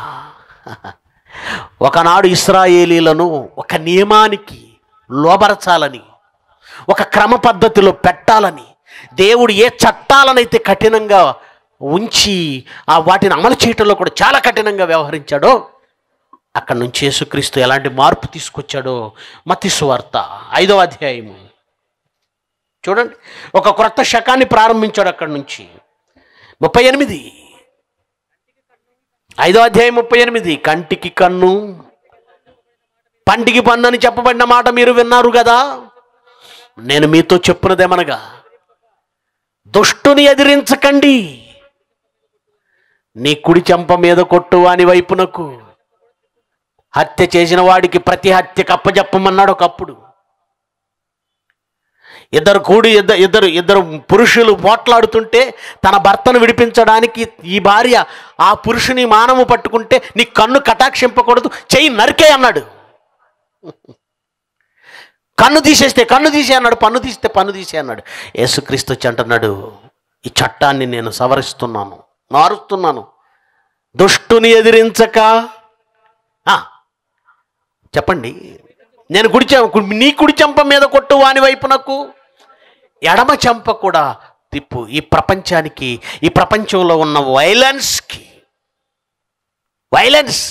Speaker 2: ఒకనాడు ఇస్రాయేలీలను ఒక నియమానికి లోబరచాలని ఒక క్రమ పద్ధతిలో పెట్టాలని దేవుడు ఏ చట్టాలనైతే కఠినంగా ఉంచి ఆ వాటిని అమలు చేయటంలో కూడా చాలా కఠినంగా వ్యవహరించాడో అక్కడి నుంచి యేసుక్రీస్తు ఎలాంటి మార్పు తీసుకొచ్చాడో మతి సువార్త ఐదవ అధ్యాయము చూడండి ఒక క్రొత్త శకాన్ని ప్రారంభించాడు అక్కడి నుంచి ముప్పై ఎనిమిది ఐదో అధ్యాయం ముప్పై ఎనిమిది కంటికి కన్ను పంటికి పన్ను అని చెప్పబడిన మాట మీరు విన్నారు కదా నేను మీతో చెప్పున్నదేమనగా దుష్టుని ఎదిరించకండి నీ కుడి చెంప మీద కొట్టు అని వైపునకు హత్య చేసిన వాడికి ప్రతి హత్యకు అప్పజెప్పమన్నాడు ఒకప్పుడు ఇద్దరు కూడి ఇద్దరు ఇద్దరు ఇద్దరు పురుషులు పోట్లాడుతుంటే తన భర్తను విడిపించడానికి ఈ భార్య ఆ పురుషుని మానము పట్టుకుంటే నీ కన్ను కటాక్షింపకూడదు చెయ్యి నరికే అన్నాడు కన్ను తీసేస్తే కన్ను తీసే అన్నాడు పన్ను తీస్తే పన్ను తీసే అన్నాడు యేసుక్రీస్తు వచ్చి అంటున్నాడు ఈ చట్టాన్ని నేను సవరిస్తున్నాను మారుస్తున్నాను దుష్టుని ఎదిరించక ఆ, చెప్పండి నేను కుడి చెం- నీ కుడి చెంప మీద కొట్టు వాని వైపునకు ఎడమ చెంప కూడా తిప్పు ఈ ప్రపంచానికి ఈ ప్రపంచంలో ఉన్న వైలెన్స్కి వైలెన్స్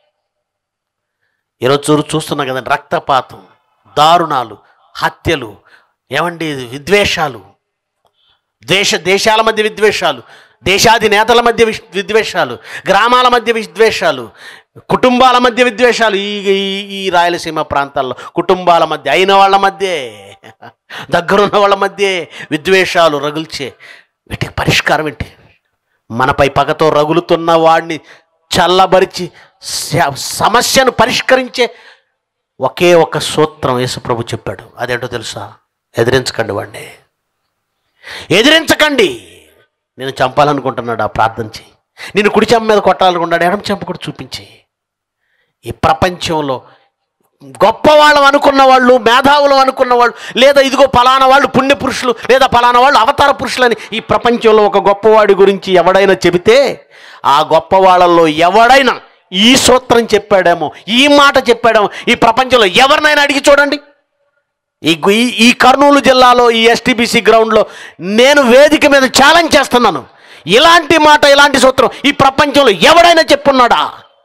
Speaker 2: ఈరోజు చూ చూస్తున్నా కదండి రక్తపాతం దారుణాలు హత్యలు ఏమండి విద్వేషాలు దేశ దేశాల మధ్య విద్వేషాలు దేశాది నేతల మధ్య విష్- విద్వేషాలు గ్రామాల మధ్య విద్వేషాలు కుటుంబాల మధ్య విద్వేషాలు ఈ ఈ- ఈ రాయలసీమ ప్రాంతాల్లో కుటుంబాల మధ్య అయిన వాళ్ళ మధ్య దగ్గరున్న వాళ్ళ మధ్య విద్వేషాలు రగుల్చే వీటికి పరిష్కారం ఏంటి మనపై పగతో రగులుతున్న వాడిని చల్లబరిచి స- సమస్యను పరిష్కరించే ఒకే ఒక సూత్రం యేసుప్రభు చెప్పాడు అదేంటో తెలుసా ఎదిరించకండి వాడిని ఎదిరించకండి నేను చంపాలనుకుంటున్నాడు ఆ ప్రార్థన చేయి నేను కుడి చెంప మీద కొట్టాలనుకున్నాడు ఎడమ చెంప కూడా చూపించి ఈ ప్రపంచంలో గొప్పవాళ్ళం అనుకున్న వాళ్ళు మేధావులు అనుకున్న వాళ్ళు లేదా ఇదిగో పలానా వాళ్ళు పుణ్య పురుషులు లేదా పలానా వాళ్ళు అవతార పురుషులని ఈ ప్రపంచంలో ఒక గొప్పవాడి గురించి ఎవడైనా చెబితే ఆ గొప్ప వాళ్ళల్లో ఎవడైనా ఈ సూత్రం చెప్పాడేమో ఈ మాట చెప్పాడేమో ఈ ప్రపంచంలో ఎవరినైనా అడిగి చూడండి ఈ గు- ఈ- ఈ కర్నూలు జిల్లాలో ఈ ఎస్టీబీసీ గ్రౌండ్లో నేను వేదిక మీద ఛాలెంజ్ చేస్తున్నాను ఇలాంటి మాట ఇలాంటి సూత్రం ఈ ప్రపంచంలో ఎవడైనా చెప్పున్నాడా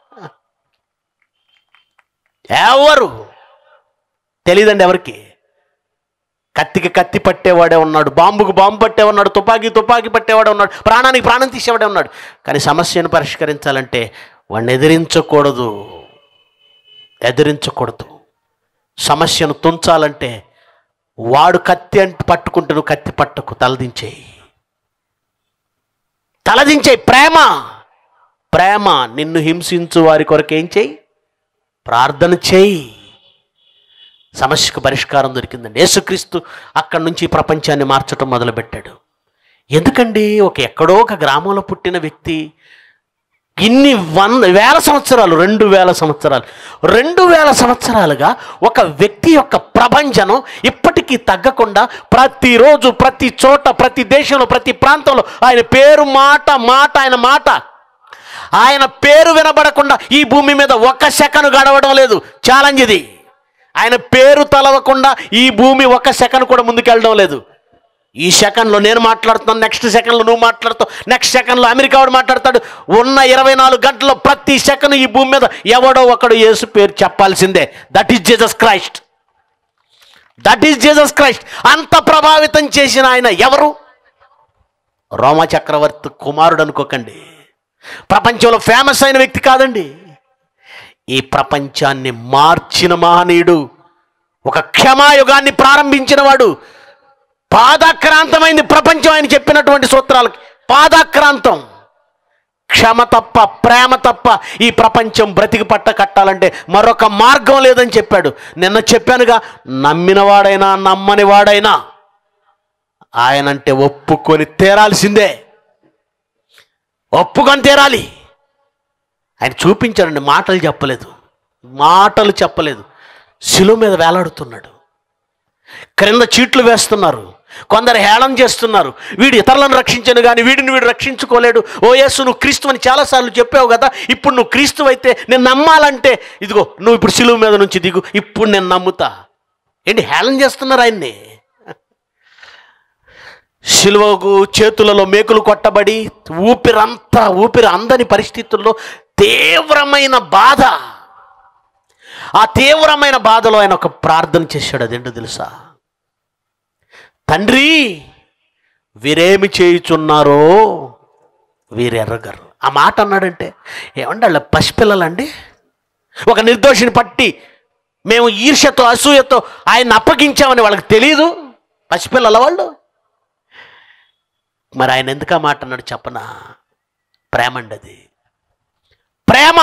Speaker 2: ఎవరు తెలియదండి ఎవరికి కత్తికి కత్తి పట్టేవాడే ఉన్నాడు బాంబుకు బాంబు పట్టేవాడు తుపాకీ తుపాకీ పట్టేవాడే ఉన్నాడు ప్రాణానికి ప్రాణం తీసేవాడే ఉన్నాడు కానీ సమస్యను పరిష్కరించాలంటే వాడిని ఎదిరించకూడదు ఎదిరించకూడదు సమస్యను తుంచాలంటే వాడు కత్తి అంటే పట్టుకుంటే నువ్వు కత్తి పట్టకు తలదించేయి తలదించేయి ప్రేమ ప్రేమ నిన్ను హింసించు వారి కొరకు ఏం చేయి ప్రార్థన చేయి సమస్యకు పరిష్కారం దొరికిందండి యేసుక్రీస్తు అక్కడి నుంచి ఈ ప్రపంచాన్ని మార్చడం మొదలుపెట్టాడు ఎందుకండి ఒక ఎక్కడో ఒక గ్రామంలో పుట్టిన వ్యక్తి ఇన్ని వంద వేల సంవత్సరాలు రెండు వేల సంవత్సరాలు రెండు వేల సంవత్సరాలుగా ఒక వ్యక్తి యొక్క ప్రభంజనం ఇప్పటికీ తగ్గకుండా ప్రతిరోజు ప్రతి చోట ప్రతి దేశంలో ప్రతి ప్రాంతంలో ఆయన పేరు మాట మాట ఆయన మాట ఆయన పేరు వినబడకుండా ఈ భూమి మీద ఒక్క సెకను గడవడం లేదు ఛాలెంజ్ ఇది ఆయన పేరు తలవకుండా ఈ భూమి ఒక్క సెకండ్ కూడా ముందుకెళ్ళడం లేదు ఈ సెకండ్లో నేను మాట్లాడుతున్నాను నెక్స్ట్ సెకండ్లో నువ్వు మాట్లాడుతావు నెక్స్ట్ సెకండ్లో అమెరికా వాడు మాట్లాడతాడు ఉన్న ఇరవై నాలుగు గంటల్లో ప్రతి సెకండ్ ఈ భూమి మీద ఎవడో ఒకడు యేసు పేరు చెప్పాల్సిందే that is Jesus Christ that is Jesus Christ అంత ప్రభావితం చేసిన ఆయన ఎవరు రోమ చక్రవర్తి కుమారుడు అనుకోకండి ప్రపంచంలో ఫేమస్ అయిన వ్యక్తి కాదండి ఈ ప్రపంచాన్ని మార్చిన మహనీయుడు ఒక క్షమాయుగాన్ని ప్రారంభించిన వాడు పాదాక్రాంతమైంది ప్రపంచం ఆయన చెప్పినటువంటి సూత్రాలకి పాదాక్రాంతం క్షమ తప్ప ప్రేమ తప్ప ఈ ప్రపంచం బ్రతికి పట్ట కట్టాలంటే మరొక మార్గం లేదని చెప్పాడు నిన్న చెప్పానుగా నమ్మినవాడైనా నమ్మని వాడైనా ఆయనంటే ఒప్పుకొని తీరాల్సిందే ఒప్పుకొని తీరాలి ఆయన చూపించాడండి మాటలు చెప్పలేదు మాటలు చెప్పలేదు శిలువ మీద వేలాడుతున్నాడు క్రింద చీట్లు వేస్తున్నారు కొందరు హేళన చేస్తున్నారు వీడు ఇతరులను రక్షించను కానీ వీడిని వీడు రక్షించుకోలేడు ఓ యేసు నువ్వు క్రీస్తు అని చాలాసార్లు చెప్పావు కదా ఇప్పుడు నువ్వు క్రీస్తు అయితే నేను నమ్మాలంటే ఇదిగో నువ్వు ఇప్పుడు శిలువ మీద నుంచి దిగు ఇప్పుడు నేను నమ్ముతా ఏంటి హేళన చేస్తున్నారు ఆయన్ని శిలువకు చేతులలో మేకులు కొట్టబడి ఊపిరంతా ఊపిరి అందని పరిస్థితుల్లో తీవ్రమైన బాధ ఆ తీవ్రమైన బాధలో ఆయన ఒక ప్రార్థన చేశాడు అదేంటో తెలుసా తండ్రి వీరేమి చేయుచున్నారో వీరెర్రగరు ఆ మాట అన్నాడంటే ఏమండి వాళ్ళ పసిపిల్లలండి ఒక నిర్దోషిని పట్టి మేము ఈర్ష్యతో అసూయతో ఆయన అప్పగించామని వాళ్ళకి తెలియదు పసిపిల్లల వాళ్ళు మరి ఆయన ఎందుకు ఆ మాట అన్నాడు చెప్పనా ప్రేమ అండి అది ప్రేమ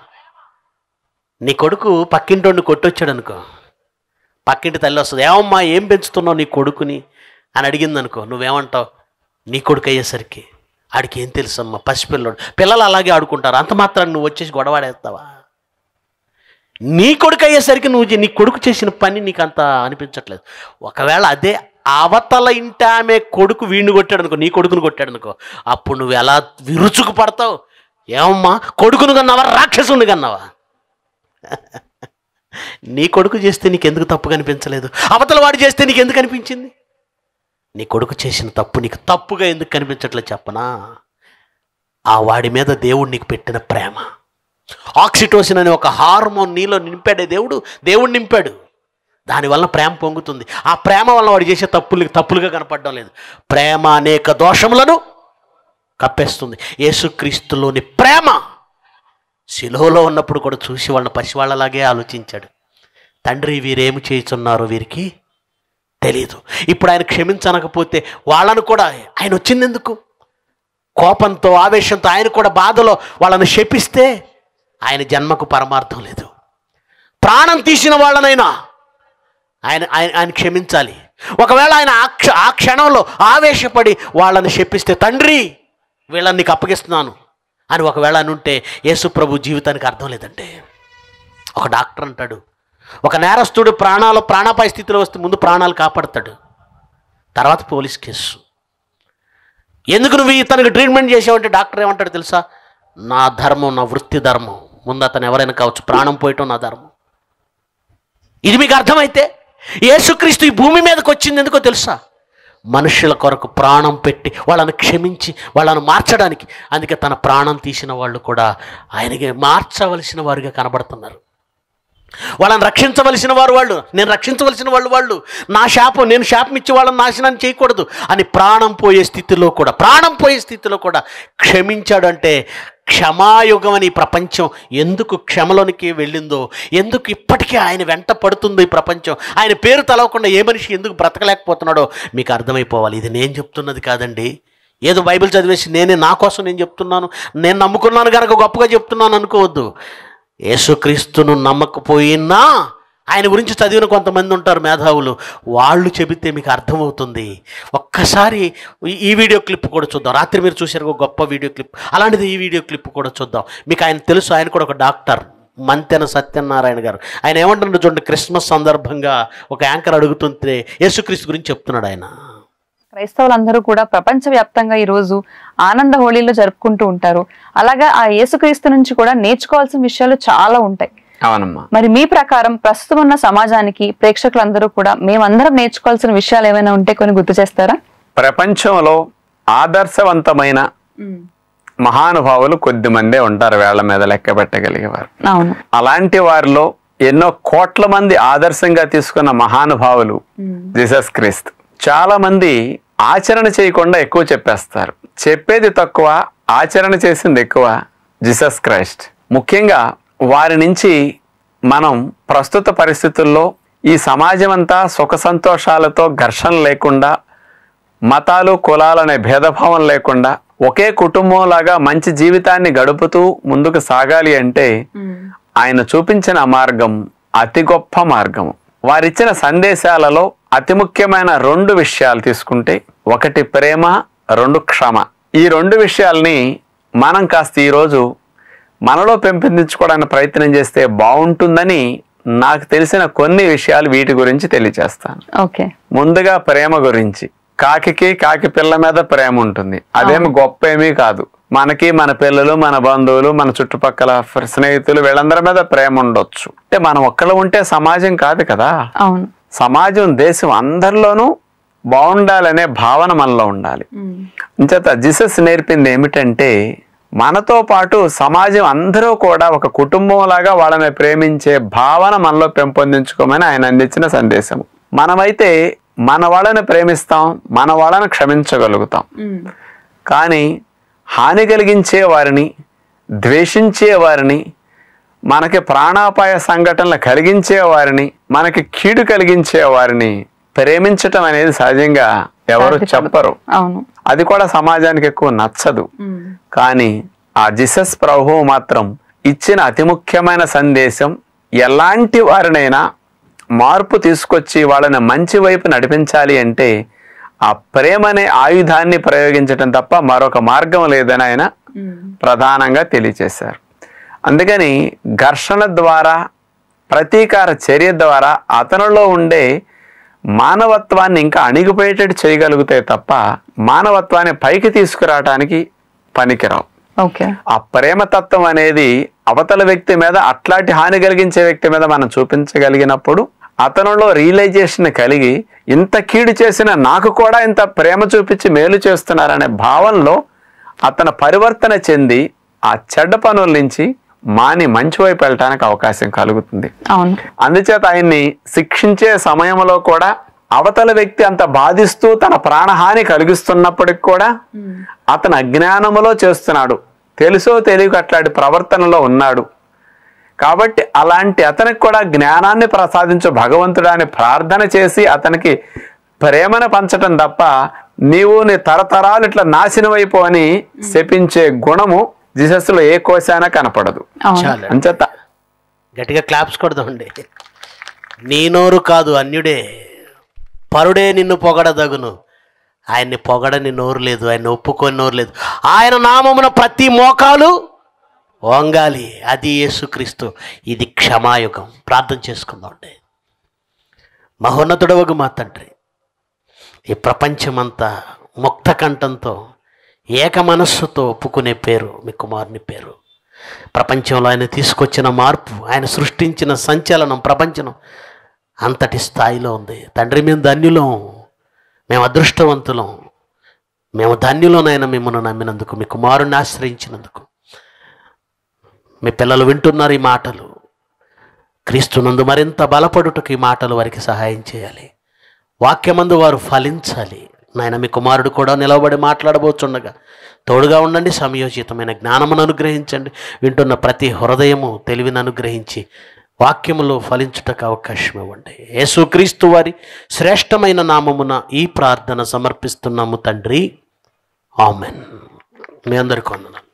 Speaker 2: నీ కొడుకు పక్కింటోడిని కొట్టొచ్చాడు అనుకో పక్కింటి తల్లి వస్తుంది ఏమమ్మా ఏం పెంచుతున్నావు నీ కొడుకుని అని అడిగింది అనుకో నువ్వేమంటావు నీ కొడుకు అయ్యేసరికి ఆడికి ఏం తెలుసమ్మా పసిపిల్లడు పిల్లలు అలాగే ఆడుకుంటారు అంత మాత్రం నువ్వు వచ్చేసి గొడవాడేస్తావా నీ కొడుకు అయ్యేసరికి నువ్వు చే- నీ కొడుకు చేసిన పని నీకు అంత అనిపించట్లేదు ఒకవేళ అదే అవతల ఇంటి ఆమె కొడుకు వీడిని కొట్టాడు అనుకో నీ కొడుకుని కొట్టాడు అనుకో అప్పుడు నువ్వు ఎలా విరుచుకు పడతావు ఏమమ్మా కొడుకును కన్నావా రాక్షసుని కన్నావా నీ కొడుకు చేస్తే నీకెందుకు తప్పు కనిపించలేదు అవతల వాడు చేస్తే నీకు ఎందుకు అనిపించింది నీ కొడుకు చేసిన తప్పు నీకు తప్పుగా ఎందుకు కనిపించట్లేదు చెప్పనా ఆ వాడి మీద దేవుడు నీకు పెట్టిన ప్రేమ ఆక్సిటోసిన్ అనే ఒక హార్మోన్ నీలో నింపాడే దేవుడు దేవుడు నింపాడు దానివల్ల ప్రేమ పొంగుతుంది ఆ ప్రేమ వల్ల వాడు చేసే తప్పులు తప్పులుగా కనపడడం లేదు ప్రేమ అనేక దోషములను కప్పేస్తుంది యేసుక్రీస్తులోని ప్రేమ శిలువలో ఉన్నప్పుడు కూడా చూసి వాళ్ళని పసివాళ్ళలాగే ఆలోచించాడు తండ్రి వీరేమి చేయుచున్నారో వీరికి తెలియదు ఇప్పుడు ఆయన క్షమించనకపోతే వాళ్ళను కూడా ఆయన వచ్చింది ఎందుకు కోపంతో ఆవేశంతో ఆయన కూడా బాధలో వాళ్ళని శపిస్తే ఆయన జన్మకు పరమార్థం లేదు ప్రాణం తీసిన వాళ్ళనైనా ఆయన ఆయన ఆయన క్షమించాలి ఒకవేళ ఆయన ఆ క్ష ఆ క్షణంలో ఆవేశపడి వాళ్ళని శపిస్తే తండ్రి వీళ్ళని నీకు అప్పగిస్తున్నాను అని ఒకవేళ అని ఉంటే యేసు ప్రభు జీవితానికి అర్థం లేదంటే ఒక డాక్టర్ అంటాడు ఒక నేరస్తుడు ప్రాణాలు ప్రాణాపాయ స్థితిలో వస్తే ముందు ప్రాణాలు కాపాడతాడు తర్వాత పోలీస్ కేసు ఎందుకు నువ్వు ఇతనికి ట్రీట్మెంట్ చేసావంటే డాక్టర్ ఏమంటాడు తెలుసా నా ధర్మం నా వృత్తి ధర్మం ముందు అతను ఎవరైనా కావచ్చు ప్రాణం పోయటం నా ధర్మం ఇది మీకు అర్థమైతే యేసుక్రీస్తు ఈ భూమి మీదకి వచ్చింది ఎందుకో తెలుసా మనుషుల కొరకు ప్రాణం పెట్టి వాళ్ళని క్షమించి వాళ్ళని మార్చడానికి అందుకే తన ప్రాణం తీసిన వాళ్ళు కూడా ఆయనకి మార్చవలసిన వారుగా కనబడుతున్నారు వాళ్ళని రక్షించవలసిన వారు వాళ్ళు నేను రక్షించవలసిన వాళ్ళు వాళ్ళు నా శాపం నేను శాపం ఇచ్చి వాళ్ళని నాశనం చేయకూడదు అని ప్రాణం పోయే స్థితిలో కూడా ప్రాణం పోయే స్థితిలో కూడా క్షమించాడు అంటే క్షమాయుగం అని ఈ ప్రపంచం ఎందుకు క్షమలోనికి వెళ్ళిందో ఎందుకు ఇప్పటికీ ఆయన వెంట పడుతుందో ఈ ప్రపంచం ఆయన పేరు తలవకుండా ఏ మనిషి ఎందుకు బ్రతకలేకపోతున్నాడో మీకు అర్థమైపోవాలి ఇది నేను చెప్తున్నది కాదండి ఏదో బైబిల్ చదివేసి నేనే నా కోసం నేను చెప్తున్నాను నేను నమ్ముకున్నాను కనుక గొప్పగా చెప్తున్నాను అనుకోవద్దు యేసుక్రీస్తును నమ్మకపోయినా ఆయన గురించి చదివిన కొంతమంది ఉంటారు మేధావులు వాళ్ళు చెబితే మీకు అర్థమవుతుంది ఒక్కసారి ఈ- ఈ వీడియో క్లిప్ కూడా చూద్దాం రాత్రి మీరు చూశారు ఒక గొప్ప వీడియో క్లిప్ అలాంటిది ఈ వీడియో క్లిప్ కూడా చూద్దాం మీకు ఆయన తెలుసు ఆయన కూడా ఒక డాక్టర్ మంతెన సత్యనారాయణ గారు ఆయన ఏమంటున్నారు చూడండి క్రిస్మస్ సందర్భంగా ఒక యాంకర్ అడుగుతుంటే యేసుక్రీస్తు గురించి చెప్తున్నాడు ఆయన
Speaker 3: క్రైస్తవులందరూ కూడా ప్రపంచవ్యాప్తంగా ఈ రోజు ఆనంద హోళీలు జరుపుకుంటూ ఉంటారు అలాగా ఆ యేసుక్రీస్తు నుంచి కూడా నేర్చుకోవాల్సిన విషయాలు చాలా ఉంటాయి
Speaker 4: అవునమ్మా
Speaker 3: మరి మీ ప్రకారం ప్రస్తుతం ఉన్న సమాజానికి ప్రేక్షకులందరూ కూడా మేమందరం నేర్చుకోవాల్సిన విషయాలు ఏమైనా ఉంటే కొన్ని గుర్తు చేస్తారా
Speaker 4: ప్రపంచంలో ఆదర్శవంతమైన మహానుభావులు కొద్ది మందే ఉంటారు వేళ్ల మీద లెక్క పెట్టగలిగేవారు
Speaker 3: అవును
Speaker 4: అలాంటి వారిలో ఎన్నో కోట్ల మంది ఆదర్శంగా తీసుకున్న మహానుభావులు జీసస్ క్రీస్తు చాలా మంది ఆచరణ చేయకుండా ఎక్కువ చెప్పేస్తారు చెప్పేది తక్కువ ఆచరణ చేసింది ఎక్కువ జీసస్ క్రైస్ట్ ముఖ్యంగా వారి నుంచి మనం ప్రస్తుత పరిస్థితుల్లో ఈ సమాజం అంతా సుఖ సంతోషాలతో ఘర్షణ లేకుండా మతాలు కులాలనే భేదభావం లేకుండా ఒకే కుటుంబంలాగా మంచి జీవితాన్ని గడుపుతూ ముందుకు సాగాలి అంటే ఆయన చూపించిన మార్గం అతి గొప్ప మార్గం వారిచ్చిన సందేశాలలో అతి ముఖ్యమైన రెండు విషయాలు తీసుకుంటే ఒకటి ప్రేమ రెండు క్షమ ఈ రెండు విషయాల్ని మనం కాస్త ఈరోజు మనలో పెంపొందించుకోవడానికి ప్రయత్నం చేస్తే బాగుంటుందని నాకు తెలిసిన కొన్ని విషయాలు వీటి గురించి తెలియజేస్తాను
Speaker 3: ఓకే
Speaker 4: ముందుగా ప్రేమ గురించి కాకికి కాకి పిల్ల మీద ప్రేమ ఉంటుంది అదేమి గొప్ప ఏమీ కాదు మనకి మన పిల్లలు మన బంధువులు మన చుట్టుపక్కల ఫ్ర- స్నేహితులు వీళ్ళందరి మీద ప్రేమ ఉండొచ్చు అంటే మనం ఒక్కళ్ళు ఉంటే సమాజం కాదు కదా
Speaker 3: అవును
Speaker 4: సమాజం దేశం అందరిలోనూ బాగుండాలనే భావన మనలో ఉండాలి అంచేత జీసస్ నేర్పింది ఏమిటంటే మనతో పాటు సమాజం అందరూ కూడా ఒక కుటుంబంలాగా వాళ్ళని ప్రేమించే భావన మనలో పెంపొందించుకోమని ఆయన అందించిన సందేశం మనమైతే మన వాళ్ళని ప్రేమిస్తాం మన వాళ్ళని క్షమించగలుగుతాం కానీ హాని కలిగించే వారిని ద్వేషించే వారిని మనకి ప్రాణాపాయ సంఘటనలు కలిగించే వారిని మనకి కీడు కలిగించే వారిని ప్రేమించటం అనేది సహజంగా ఎవరు
Speaker 3: సాధ్యపడదు.
Speaker 4: చెప్పరు
Speaker 3: అవును
Speaker 4: అది కూడా సమాజానికి ఎక్కువ నచ్చదు కానీ ఆ జీసస్ ప్రభువు మాత్రం ఇచ్చిన అతి ముఖ్యమైన సందేశం ఎలాంటి వారినైనా మార్పు తీసుకొచ్చి వాళ్ళని మంచి వైపు నడిపించాలి అంటే ఆ ప్రేమ అనే ఆయుధాన్ని ప్రయోగించటం తప్ప మరొక మార్గం లేదని ఆయన ప్రధానంగా తెలియచేశారు అందుకని ఘర్షణ ద్వారా ప్రతీకార చర్య ద్వారా అతనిలో ఉండే మానవత్వాన్ని ఇంకా అణిగిపోయేటట్టు చేయగలిగితే తప్ప మానవత్వాన్ని పైకి తీసుకురావడానికి పనికిరావు
Speaker 3: ఓకే
Speaker 4: ఆ ప్రేమతత్వం అనేది అవతల వ్యక్తి మీద అట్లాంటి హాని కలిగించే వ్యక్తి మీద మనం చూపించగలిగినప్పుడు అతనిలో రియలైజేషన్ కలిగి ఇంత కీడు చేసిన నాకు కూడా ఇంత ప్రేమ చూపించి మేలు చేస్తున్నారనే భావనలో అతను పరివర్తన చెంది ఆ చెడ్డ పనుల నుంచి మాని మంచి వైపు వెళ్ళటానికి అవకాశం కలుగుతుంది
Speaker 3: అవును
Speaker 4: అందుచేత ఆయన్ని శిక్షించే సమయంలో కూడా అవతల వ్యక్తి అంత బాధిస్తూ తన ప్రాణహాని కలిగిస్తున్నప్పటికి కూడా అతను అజ్ఞానములో చేస్తున్నాడు తెలుసో తెలియక అట్లాంటి ప్రవర్తనలో ఉన్నాడు కాబట్టి అలాంటి అతనికి కూడా జ్ఞానాన్ని ప్రసాదించు భగవంతుడాన్ని ప్రార్థన చేసి అతనికి ప్రేమను పంచటం తప్ప నీవు నీ తరతరాలు ఇట్లా నాశనం అయిపో అని శపించే గుణము జీసస్లో ఏ కోశాన కనపడదు
Speaker 3: అవును
Speaker 2: చాలు
Speaker 4: అంచేత
Speaker 2: గట్టిగా క్లాప్స్ కొడదామండి నీ నోరు కాదు అన్యుడే పరుడే నిన్ను పొగడదగును ఆయన్ని పొగడని నోరు లేదు ఆయన ఒప్పుకొని నోరు లేదు ఆయన నామమున ప్రతి మోకాలు వంగాలి అది యేసుక్రీస్తు ఇది క్షమాయుగం ప్రార్థన చేసుకుందాం అండి మహోన్నతుడవగు మా తండ్రి ఈ ప్రపంచమంతా ముక్త కంఠంతో ఏక మనస్సుతో ఒప్పుకునే పేరు మీ కుమారుని పేరు ప్రపంచంలో ఆయన తీసుకొచ్చిన మార్పు ఆయన సృష్టించిన సంచలనం ప్రపంచం అంతటి స్థాయిలో ఉంది తండ్రి మేము ధన్యులం మేము అదృష్టవంతులం మేము ధన్యులోనైనా మిమ్మల్ని నమ్మినందుకు మీ కుమారుని ఆశ్రయించినందుకు మీ పిల్లలు వింటున్నారు ఈ మాటలు క్రీస్తునందు మరింత బలపడుటకు ఈ మాటలు వారికి సహాయం చేయాలి వాక్యమందు వారు ఫలించాలి నాయన మీ కుమారుడు కూడా నిలవబడి మాట్లాడబోచుండగా తోడుగా ఉండండి సమయోచితమైన జ్ఞానమును అనుగ్రహించండి వింటున్న ప్రతి హృదయము తెలివిని అనుగ్రహించి వాక్యములో ఫలించుటకు అవకాశం ఇవ్వండి యేసుక్రీస్తు వారి శ్రేష్టమైన నామమున ఈ ప్రార్థన సమర్పిస్తున్నాము తండ్రి ఆమెన్ మీ అందరికీ వందనాలు